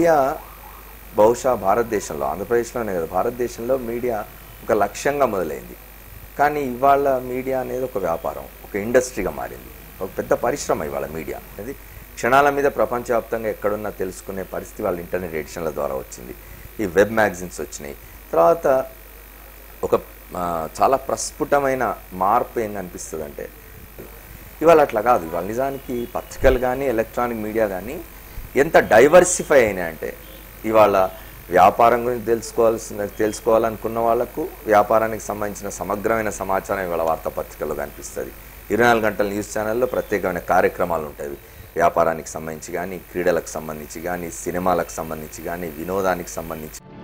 media బహుశా భారతదేశంలో ఆంధ్రప్రదేశ్లోనే కదా భారతదేశంలో మీడియా ఒక లక్ష్యంగా మొదలైంది కానీ ఇవాళ మీడియా అనేది ఒక వ్యాపారం ఒక ఇండస్ట్రీగా మారింది ఒక పెద్ద పరిశ్రమ ఇవాళ మీడియా అనేది క్షణాల మీద ప్రపంచవ్యాప్తంగా ఎక్కడున్నా తెలుసుకునే పరిస్థితి వాళ్ళ ఇంటర్నెట్ ఎడిషన్ల ద్వారా వచ్చింది ఈ వెబ్ మ్యాగజైన్స్ వచ్చినాయి తర్వాత ఒక ఆ, చాలా ప్రస్ఫుటమైన మార్పు ఏం కనిపిస్తుంది అంటే ఇవాళ అట్లా కాదు ఇవాళ నిజానికి పత్రికలు కానీ ఎలక్ట్రానిక్ మీడియా కానీ ఎంత డైవర్సిఫై అయినాయి అంటే ఇవాళ వ్యాపారం గురించి తెలుసుకోవాల్సిన తెలుసుకోవాలనుకున్న వాళ్ళకు వ్యాపారానికి సంబంధించిన సమగ్రమైన సమాచారం ఇవాళ వార్తాపత్రికల్లో కనిపిస్తుంది ఇరవై నాలుగు గంటల న్యూస్ ఛానల్లో ప్రత్యేకమైన కార్యక్రమాలు ఉంటాయి వ్యాపారానికి సంబంధించి కానీ క్రీడలకు సంబంధించి కానీ సినిమాలకు సంబంధించి కానీ వినోదానికి సంబంధించి